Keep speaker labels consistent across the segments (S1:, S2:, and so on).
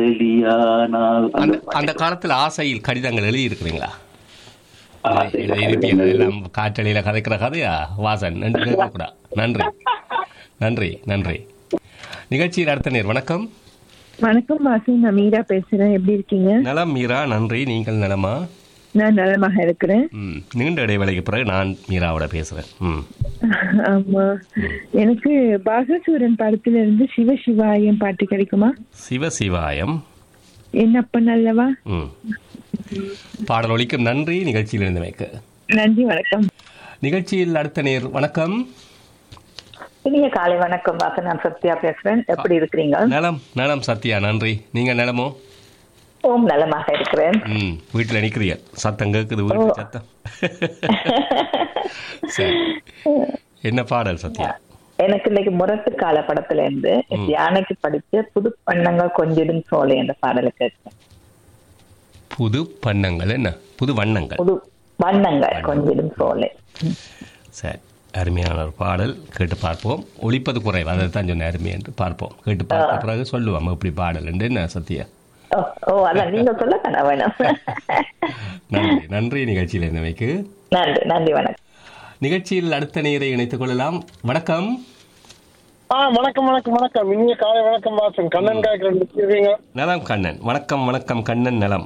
S1: வெளியானால்
S2: அந்த
S1: அந்த
S2: அந்த காலத்துல ஆசையில் கடிதங்கள் எழுதி இருக்கிறீங்களா
S1: ஆசை
S2: இருப்பீங்க எல்லாம் காற்றலியில கதைக்கிற கதையா வாசன் நன்றி கேட்கக்கூடா நன்றி நன்றி நன்றி நிகழ்ச்சியில் அடுத்த நேர் வணக்கம்
S3: வணக்கம் வாசி நான் மீரா பேசுறேன் எப்படி இருக்கீங்க
S2: நலம் மீரா நன்றி நீங்கள் நலமா
S3: நான் நலமாக இருக்கிறேன்
S2: ம் நீண்ட இடைவேளைக்கு பிறகு நான் மீராவோட பேசுறேன் ம்
S3: ஆமா எனக்கு பாகசூரன் படத்துல இருந்து சிவ சிவாயம் பாட்டு கிடைக்குமா
S2: சிவசிவாயம்
S3: என்னப்பன் அல்லவா
S2: ம் பாடல் ஒலிக்கும் நன்றி நிகழ்ச்சியில் இருந்தமைக்கு
S3: நன்றி வணக்கம்
S2: நிகழ்ச்சியில் அடுத்த நேர் வணக்கம்
S4: இனிய காலை வணக்கம் வாசன் நான் சத்யா பேசுறேன் எப்படி இருக்கிறீங்க
S2: நலம் நலம் சத்யா நன்றி நீங்க நலமோ
S4: ஓம் நலமாக இருக்கிறேன்
S2: ம் வீட்டில் நிற்கிறீங்க சத்தம் கேட்குது வீட்டு சத்தம் சரி என்ன பாடல் சத்யா
S4: எனக்கு இன்னைக்கு முரட்டு கால படத்துல இருந்து யானைக்கு படிச்ச புது பண்ணங்கள் கொஞ்சிடும் சோலை என்ற பாடலை கேட்கிறேன்
S2: புது பண்ணங்கள் என்ன புது வண்ணங்கள்
S4: புது வண்ணங்கள் கொஞ்சிடும் சோலை
S2: சரி அருமையான ஒரு பாடல் கேட்டு பார்ப்போம் ஒழிப்பது குறைவு அதை தான் சொன்ன அருமை என்று பார்ப்போம் கேட்டு பார்த்த பிறகு சொல்லுவோம் எப்படி பாடல் என்று என்ன சத்யா
S4: ஓ, ஓ அதான் நீங்க சொல்ல தானே வேணும்
S2: நன்றி நன்றி நிகழ்ச்சியில் இருந்தமைக்கு
S4: நன்றி நன்றி வணக்கம்
S2: நிகழ்ச்சியில் அடுத்த நேரை இணைத்துக் கொள்ளலாம் வணக்கம்
S5: ஆ வணக்கம் வணக்கம் வணக்கம் இனிய காலை வணக்கம் வாசன் கண்ணன் காய்க்கிறேன் இருக்கீங்க
S2: நலம் கண்ணன் வணக்கம் வணக்கம் கண்ணன் நலம்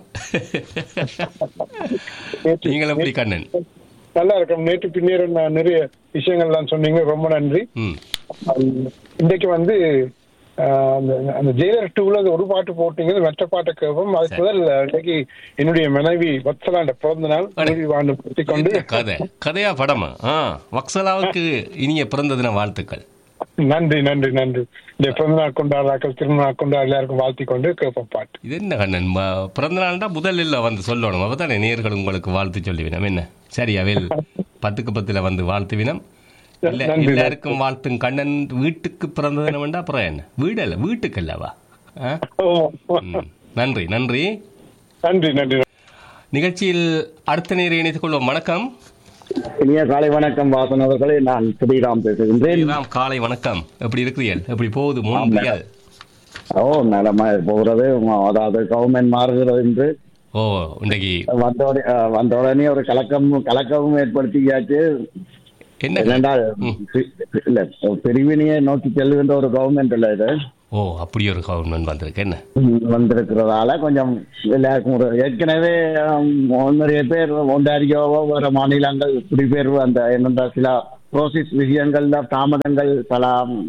S2: நீங்கள் எப்படி கண்ணன்
S5: நல்லா இருக்கும் நேற்று பின்னேற நான் நிறைய விஷயங்கள்லாம் சொன்னீங்க ரொம்ப நன்றி
S2: ம்
S5: உம், இன்றைக்கு வந்து ஆ, அந்த அந்த ஜெயிலர் டூல அந்த ஒரு பாட்டு போட்டீங்க மற்ற பாட்டை கேட்போம் அதுக்கு முதல் இன்னைக்கு என்னுடைய மனைவி வத்சலாண்ட பிறந்த நாள் நூறு ஆண்டு பூர்த்தி கொண்டு
S2: என்ன கதை கதையா படமா ஆ வக்சலாவுக்கு இனிய பிறந்த தின வாழ்த்துக்கள்
S5: நன்றி நன்றி நன்றி இந்த பிறந்த நாள் கொண்டாடுறாக்கள் திருமண நாள் கொண்டாடு எல்லாருக்கும் வாழ்த்தி கொண்டு கேட்போம் பாட்டு
S2: இது என்ன கண்ணன் ம- பிறந்த நாள்டா முதலில் வந்து சொல்லணும் அப்பதானே நேர்கள் உங்களுக்கு வாழ்த்து சொல்லிவினம் என்ன சரி அவையில் பத்துக்கு பத்துல வந்து வாழ்த்துவினம் இல்ல
S5: நன்றி.
S2: எல்லாருக்கும் வாழ்த்தும் கண்ணன் வீட்டுக்கு பிறந்த தினம் வேண்டா அப்புறம் என்ன வீடு அல்ல வீட்டுக்கு அல்லவா ஆ?
S5: ஓ,
S2: ம். நன்றி நன்றி
S5: நன்றி நன்றி
S2: நிகழ்ச்சியில் அடுத்த நேரை இணைத்துக் கொள்வோம் வணக்கம்
S6: இனிய காலை வணக்கம் வாசன் அவர்களே நான் ஸ்ரீராம் பேசுகின்றேன்
S2: ஸ்ரீராம் காலை வணக்கம் எப்படி இருக்கிறீர்கள் எப்படி போகுது மூணு முடியாது
S6: ஓ நலமா போகிறது அதாவது கவர்மெண்ட் மாறுகிறது என்று
S2: ஓ இன்றைக்கு
S6: வந்தோட அஹ், வந்த உடனே ஒரு கலக்கம் கலக்கமும் ஏற்படுத்தியாச்சு
S2: என்ன
S6: என்னென்றால் பி- இல்ல பிரிவினையை நோக்கி செல்கின்ற ஒரு கவர்மெண்ட் இல்ல இது
S2: ஓ அப்படி ஒரு கவர்மெண்ட் வந்திருக்கு என்ன
S6: ம், வந்திருக்கிறதால கொஞ்சம் எல்லாருக்கும் ஒரு ஏற்கனவே ஆம், நிறைய பேர் ஒன்றாரியோவோ வேற மாநிலங்கள் குடிபெயர்வு அந்த என்னென்ற சில ப்ரோசஸ் விஷயங்கள்ல தாமதங்கள் பல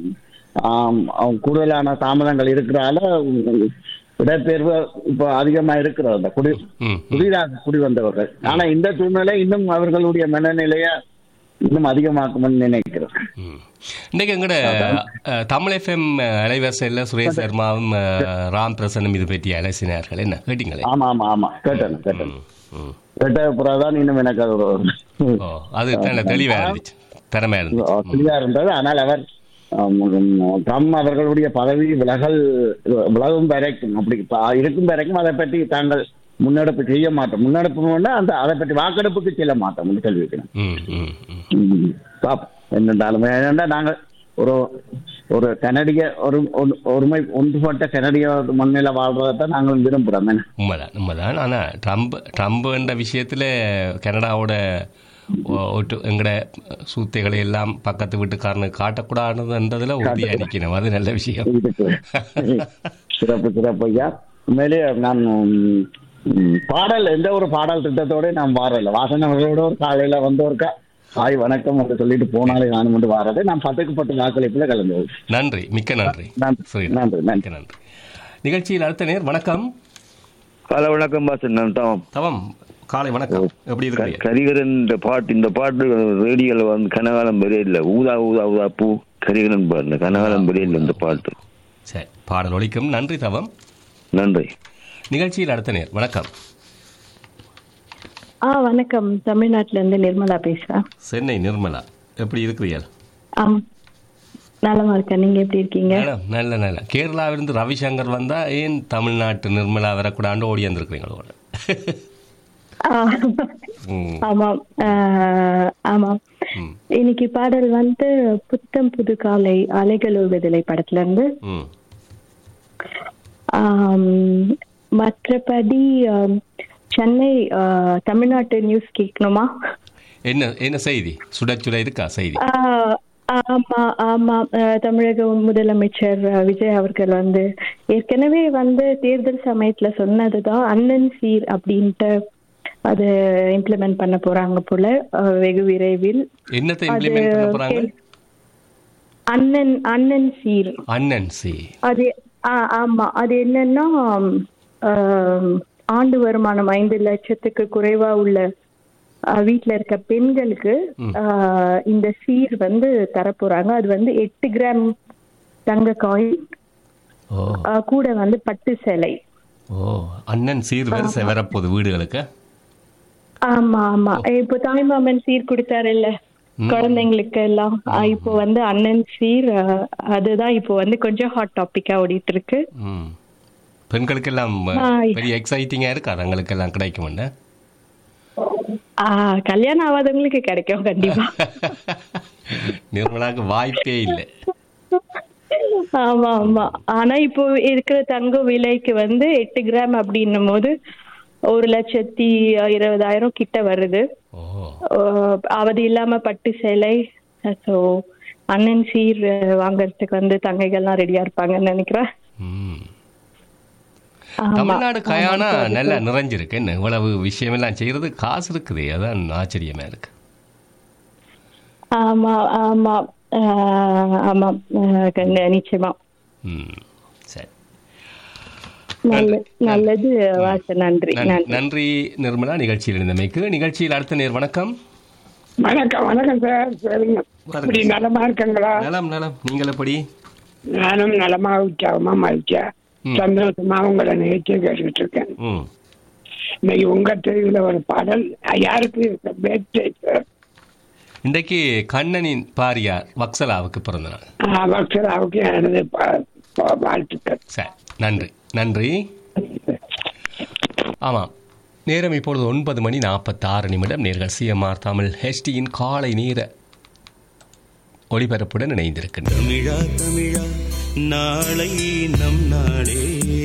S6: ஆம், ஆம், கூடுதலான தாமதங்கள் இருக்கிறதால உம், இடப்பெயர்வு இப்போ அதிகமா இருக்கிறது அந்த குடி
S2: ம் ம்.
S6: புதிதாக குடி வந்தவர்கள் ஆனா இந்த சூழ்நிலை இன்னும் அவர்களுடைய மனநிலைய இன்னும் அதிகமாக்கும்னு நினைக்கிறேன்
S2: ம். இன்னைக்கு எங்கட அஹ், தமிழ் எஃப்எம் அலைவரிசையில் சுரேஷ் சர்மாவும் அஹ், ராம் பிரசன்னும் இது பற்றி அலசினார்கள் என்ன கேட்டீங்களே
S6: ஆமா ஆமா ஆமா கேட்டேன் கேட்டேன்
S2: ம், ம்.
S6: கேட்ட பிறகுதான் இன்னும் எனக்கு அது ஒரு
S2: ஓ அது நல்ல தெளிவா இருந்துச்சு திறமையா இருந்துச்சு
S6: தெளிவா இருந்தது ஆனால் அவர் ஆம், உம், ட்ரம் அவர்களுடைய பதவி விலகல் விலகும் வரைக்கும் அப்படி ப- இருக்கும் வரைக்கும் அதை பற்றி தாங்கள் முன்னெடுப்பு செய்ய மாட்டோம் முன்னெடுப்பு அந்த அதை பற்றி வாக்கெடுப்புக்கு செல்ல மாட்டோம் என்று சொல்லியிருக்கிறேன்
S2: ம் ம் ம்
S6: ம், பாப்போம். என்னென்றாலும் ஏனென்றால் நாங்கள் ஒரு ஒரு கனடிய ஒரு ஒரு- ஒருமை ஒன்றுபட்ட கனடிய மண்ணில வாழ்றதை நாங்கள் விரும்புகிறோம் என்ன
S2: உண்மைதான் உண்மைதான் ஆனால் ட்ரம்ப் ட்ரம்ப்ன்ற விஷயத்தில் கனடாவோட ஒ- ஒட்டு எங்கட சூத்தைகளை எல்லாம் பக்கத்து வீட்டுக்காரனுக்கு காட்டக்கூடாதுன்றதுல உறுதியாக நிற்கணும் அது நல்ல விஷயம்
S6: இருக்கு. சிறப்பு சிறப்பு ஐயா உண்மையிலே நான் ம், ம், பாடல் எந்த ஒரு பாடல் திட்டத்தோட நான் வாரல வாசன் அவர்களோட ஒரு காலையில வந்து ஒருக்கா ஹாய் வணக்கம் என்று சொல்லிட்டு போனாலே நான் வந்து வாரது நான் பத்துக்கு பத்து வாக்களிப்புல கலந்து
S2: நன்றி மிக்க நன்றி
S6: நன்றி
S2: சரி
S6: நன்றி நன்றி
S2: மிக்க நன்றி நிகழ்ச்சியில் அடுத்த நேர் வணக்கம்
S7: ஹலோ வணக்கம் பாசன் நான் தான்
S2: தவம் காலை வணக்கம் எப்படி இருக்கிறீங்க
S7: கரிகரன் இந்த பாட்டு இந்த பாட்டு ரேடியோல வந்து கனகாலம் பெரிய இல்ல ஊதா ஊதா ஊதா பூ கரிகரன் பாருங்க கனகாலம் பெரிய இல்ல இந்த பாட்டு
S2: சரி பாடல் ஒலிக்கும் நன்றி தவம்
S7: நன்றி
S2: நிகழ்ச்சியில் அடுத்த நேர் வணக்கம்
S8: ஆ வணக்கம் தமிழ்நாட்டுல இருந்து நிர்மலா பேசுறேன்
S2: சென்னை நிர்மலா எப்படி இருக்கிறீர்கள்
S8: ஆம் நலமா இருக்கேன் நீங்க எப்படி இருக்கீங்க
S2: மேடம் நல்ல நல்ல கேரளாவிலிருந்து ரவிசங்கர் வந்தா ஏன் தமிழ்நாட்டு நிர்மலா வரக்கூடாண்டு ஓடி வந்திருக்கிறீங்களோட
S8: ஆ,
S2: ம்,
S8: ஆமாம் ஆ, ஆமாம்
S2: ம்,
S8: இன்னைக்கு பாடல் வந்து புத்தம் புது காலை அலைகள் விடுதலை படத்துல இருந்து
S2: ம்.
S8: ஆம், மற்றபடி ஆம், சென்னை ஆ, தமிழ்நாட்டு நியூஸ் கேட்கணுமா
S2: என்ன என்ன செய்தி சுட சுட இருக்கா செய்தி
S8: ஆ, ஆமா ஆமா ஆ, தமிழக முதலமைச்சர் ஆ, விஜய் அவர்கள் வந்து ஏற்கனவே வந்து தேர்தல் சமயத்துல சொன்னதுதான் அண்ணன் சீர் அப்படின்ட்டு அது இம்ப்ளிமெண்ட் பண்ண போறாங்க போல ஆ, வெகு விரைவில்
S2: என்னத்தை
S8: அது
S2: இம்ப்ளிமெண்ட் பண்ண போறாங்க
S8: கே- அண்ணன் அண்ணன் சீர்
S2: அண்ணன் சி
S8: அது ஆ, ஆமா அது என்னன்னா ஆம், ஆண்டு வருமானம் ஐந்து லட்சத்துக்கு குறைவா உள்ள ஆ, வீட்ல இருக்க பெண்களுக்கு ஆ, இந்த சீர் வந்து தரப்போறாங்க அது வந்து எட்டு கிராம் தங்க காயின்
S2: ஓ
S8: கூட வந்து பட்டு சேலை
S2: ஓ அண்ணன் சீர் வரிசை வரப்போகுது வீடுகளுக்கு
S8: ஆமா ஆமா இப்போ தாய்மாமன் சீர் கொடுத்தாருல்ல குழந்தைங்களுக்கு எல்லாம் ஆ, இப்போ வந்து அண்ணன் சீர் ஆ, அதுதான் இப்போ வந்து கொஞ்சம் ஹாட் டாபிக்கா ஓடிட்டு இருக்கு
S2: ம் பெண்களுக்கெல்லாம்
S8: ஆ,
S2: பெரிய எக்ஸைட்டிங்கா இருக்கா அவங்களுக்கெல்லாம் கிடைக்கும்னு
S8: ஆ, கல்யாணம் ஆகாதவங்களுக்கு கிடைக்கும் கண்டிப்பா
S2: நிர்மலாக்கு வாய்ப்பே இல்லை
S8: ஆமா ஆமா ஆனா இப்போ இருக்கிற தங்க விலைக்கு வந்து எட்டு கிராம் அப்படின்னும் போது ஒரு லட்சத்தி இருபதாயிரம் கிட்ட வருது
S2: ஓ
S8: அஹ் அது இல்லாம பட்டு சேலை ஸோ அண்ணன் சீர் அஹ், வாங்குறதுக்கு வந்து தங்கைகள்லாம் ரெடியா இருப்பாங்கன்னு நினைக்கிறேன்
S2: ம்
S8: ஆமா.
S2: தமிழ்நாடு கயானா
S8: ஆமா, இப்ப
S2: நல்லா நிறைஞ்சிருக்கு என்ன இவ்வளவு விஷயமெல்லாம் செய்யறது காசு இருக்குது அதான் ஆச்சரியமா இருக்கு
S8: ஆமா ஆமா அஹ், ஆமா அஹ், கண்ட- நிச்சயமா
S2: ம் சரி
S8: நல்ல நல்லது வாச நன்றி
S2: நன்-
S8: நன்றி
S2: நன்றி நிர்மலா நிகழ்ச்சியில் இருந்தமைக்கு நிகழ்ச்சியில் அடுத்த நேர் வணக்கம்
S9: வணக்கம் வணக்கம் சார் சரிங்க இப்படி நலமா இருக்கங்களா
S2: நலம் நலம் நீங்கள் எப்படி
S9: நானும் நலமா உற்சாகமா மகிழ்ச்சியா
S2: ம்.
S9: சந்தோஷமா உங்களை நிகழ்ச்சியை கேட்டுக்கிட்டு இருக்கேன்
S2: ம்
S9: இன்னைக்கு உங்க தெருவில் ஒரு பாடல் யாருக்கு birthday சார்
S2: இன்றைக்கு கண்ணனின் பாரியார் வக்சலாவுக்கு பிறந்த நாள்
S9: பக்தராவுக்கு எனது பா- பா- வாழ்த்துக்கள்
S2: சரி நன்றி நன்றி ஆமாம் நேரம் இப்பொழுது ஒன்பது மணி நாற்பத்தாறு நிமிடம் நேர்கள் சிஎம்ஆர் தமிழ் ஹெச்டியின் காலை நேர ஒளிபரப்புடன் இணைந்திருக்கின்றனர்
S10: தமிழா தமிழா நாளை நம் நாளே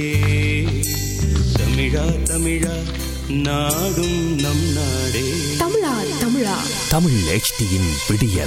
S10: தமிழா தமிழா நாடும் நம் நாடே
S11: தமிழா தமிழா
S12: தமிழ் HDயின் விடியல்